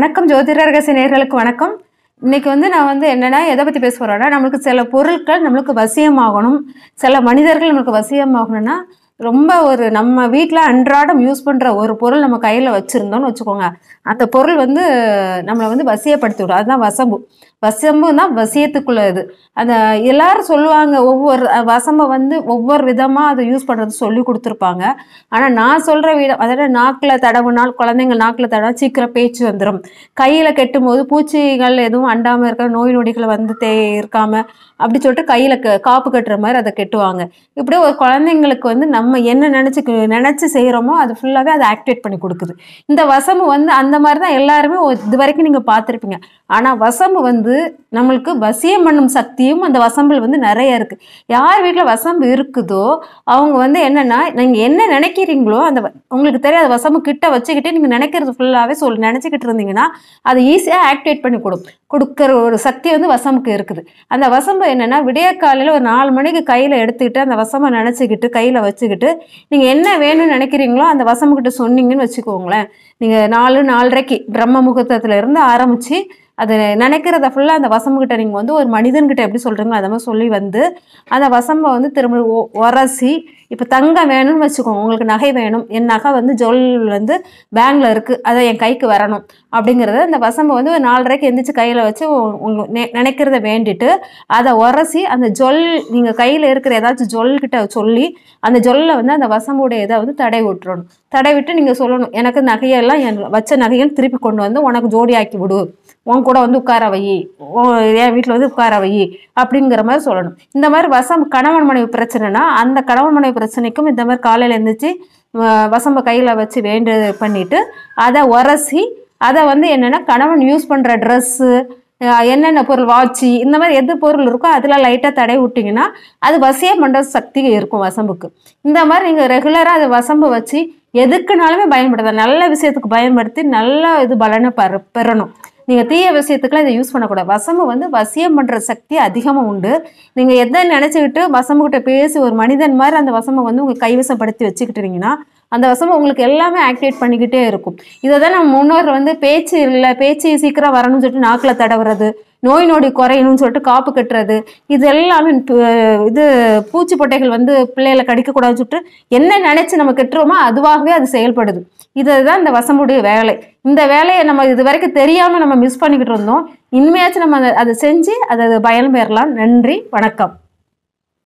வணக்கம் ஜோதிட ரகசிய நேயர்களுக்கு வணக்கம் இன்னைக்கு வந்து நான் வந்து என்னன்னா எதை பத்தி பேச போறேன்னா நம்மளுக்கு சில பொருட்கள் நம்மளுக்கு வசியமாகணும் சில மனிதர்கள் நம்மளுக்கு வசியமாகணும்னா ரொம்ப ஒரு நம்ம வீட்டில் அன்றாடம் யூஸ் பண்ற ஒரு பொருள் நம்ம கையில வச்சிருந்தோம்னு வச்சுக்கோங்க அந்த பொருள் வந்து நம்மளை வந்து வசியப்படுத்தி விடும் அதுதான் வசம்பு வசம்பு தான் வசியத்துக்குள்ள இது அந்த எல்லாரும் சொல்லுவாங்க ஒவ்வொரு அஹ், வசம்பை வந்து ஒவ்வொரு விதமா அதை யூஸ் பண்றது சொல்லி கொடுத்துருப்பாங்க ஆனா நான் சொல்ற விதம் அதாவது நாக்குல தடவுனால் குழந்தைங்க நாக்குல தடவை சீக்கிரம் பேச்சு வந்துடும் கையில கெட்டும் போது பூச்சிகள் எதுவும் அண்டாம இருக்க நோய் நொடிகள் வந்து தே இருக்காம அப்படி சொல்லிட்டு கையில க- காப்பு கட்டுற மாதிரி அதை கெட்டுவாங்க இப்படி ஒரு குழந்தைங்களுக்கு வந்து நம்ம என்ன நினைச்சு நினைச்சு செய்யறோமோ அது ஃபுல்லாவே அதை ஆக்டிவேட் பண்ணி கொடுக்குது இந்த வசம்பு வந்து அந்த மாதிரி தான் எல்லாருமே ஒரு- இது வரைக்கும் நீங்க பார்த்துருப்பீங்க ஆனா வசம்பு வந்து நம்மளுக்கு வசியம் பண்ணும் சக்தியும் அந்த வசம்பில் வந்து நிறைய இருக்கு யார் வீட்டில் வசம்பு இருக்குதோ அவங்க வந்து என்னன்னா நீங்க என்ன நினைக்கிறீங்களோ அந்த வ- உங்களுக்கு தெரியாத வசம்பு கிட்ட வச்சுக்கிட்டு நீங்க நினைக்கிறது ஃபுல்லாவே சொல் நினைச்சுக்கிட்டு இருந்தீங்கன்னா அதை ஈஸியா ஆக்டிவேட் பண்ணி கொடு கொடுக்குற ஒரு சக்தி வந்து வசம்புக்கு இருக்குது அந்த வசம்பு என்னன்னா விடிய காலையில ஒரு நாலு மணிக்கு கையில எடுத்துக்கிட்டு அந்த வசம்பை நினைச்சுக்கிட்டு கையில வச்சுக்கிட்டு நீங்க என்ன வேணும்னு நினைக்கிறீங்களோ அந்த வசம்பு கிட்ட சொன்னீங்கன்னு வச்சுக்கோங்களேன் நீங்க நாலு நாலரைக்கு பிரம்ம முகூர்த்தத்துல இருந்து ஆரம்பிச்சு அது நினைக்கிறத ஃபுல்லாக அந்த வசம்புகிட்ட நீங்கள் வந்து ஒரு மனிதன்கிட்ட எப்படி சொல்கிறீங்களோ அதை மாதிரி சொல்லி வந்து அந்த வசம்பை வந்து திரும்ப ஒ- உரசி இப்போ தங்கம் வேணும்னு வச்சுக்கோங்க உங்களுக்கு நகை வேணும் என் நகை வந்து ஜொல் வந்து பேங்க்ல இருக்குது அதை என் கைக்கு வரணும் அப்படிங்கிறத அந்த வசம்பை வந்து ஒரு நாலரைக்கு எந்திரிச்சு கையில் வச்சு உ- உங்க நெ- நினைக்கிறத வேண்டிட்டு அதை உரசி அந்த ஜொல் நீங்கள் கையில் இருக்கிற ஏதாச்சும் ஜொல் கிட்ட சொல்லி அந்த ஜொல்லை வந்து அந்த வசம்புடைய இதை வந்து தடை விட்டுறணும் தடை விட்டு நீங்கள் சொல்லணும் எனக்கு நகையெல்லாம் என் வச்ச நகைகள் திருப்பி கொண்டு வந்து உனக்கு ஜோடியாக்கி விடு உன் கூட வந்து உட்கார வை உன் என் வீட்டில் வந்து உட்கார வை அப்படிங்கிற மாதிரி சொல்லணும் இந்த மாதிரி வசம் கணவன் மனைவி பிரச்சனைனா அந்த கணவன் மனைவி பிரச்சனைக்கும் இந்த மாதிரி காலையில் எழுந்திரிச்சு வ- வசம்ப கையில் வச்சு வேண்டு பண்ணிட்டு அதை உரசி அதை வந்து என்னென்னா கணவன் யூஸ் பண்ணுற ட்ரெஸ்ஸு என்னென்ன பொருள் வாட்சி இந்த மாதிரி எது பொருள் இருக்கோ அதில் லைட்டாக தடை விட்டிங்கன்னா அது வசியம் பண்ணுற சக்தி இருக்கும் வசம்புக்கு இந்த மாதிரி நீங்கள் ரெகுலராக அதை வசம்பு வச்சு எதுக்குனாலுமே பயன்படுத்தலாம் நல்ல விஷயத்துக்கு பயன்படுத்தி நல்ல இது பலனை பெற பெறணும் நீங்கள் தீய விஷயத்துக்குலாம் இதை யூஸ் பண்ணக்கூடாது வசம்பு வந்து வசியம் பண்ணுற சக்தி அதிகமாக உண்டு நீங்கள் எதை நினச்சிக்கிட்டு வசம்புகிட்ட பேசி ஒரு மனிதன் மாதிரி அந்த வசம்பை வந்து உங்கள் கைவசப்படுத்தி வச்சுக்கிட்டீங்கன்னா அந்த வசம்பு உங்களுக்கு எல்லாமே ஆக்டிவேட் பண்ணிக்கிட்டே இருக்கும் இதை தான் நம்ம முன்னோர் வந்து பேச்சு இல்லை பேச்சு சீக்கிரம் வரணும்னு சொல்லிட்டு நாக்கில் தடவுறது நோய் நொடி குறையணும்னு சொல்லிட்டு காப்பு கட்டுறது இது எல்லாமே பு- இது பூச்சி பொட்டைகள் வந்து பிள்ளைகளை கடிக்கக்கூடாதுன்னு சொல்லிட்டு என்ன நினைச்சு நம்ம கெட்டுறோமோ அதுவாகவே அது செயல்படுது இதுதான் இந்த வசமுடைய வேலை இந்த வேலையை நம்ம இது வரைக்கும் தெரியாம நம்ம மிஸ் பண்ணிக்கிட்டு இருந்தோம் இனிமையாச்சும் நம்ம அதை- அதை செஞ்சு அதை பயன் பெறலாம் நன்றி வணக்கம்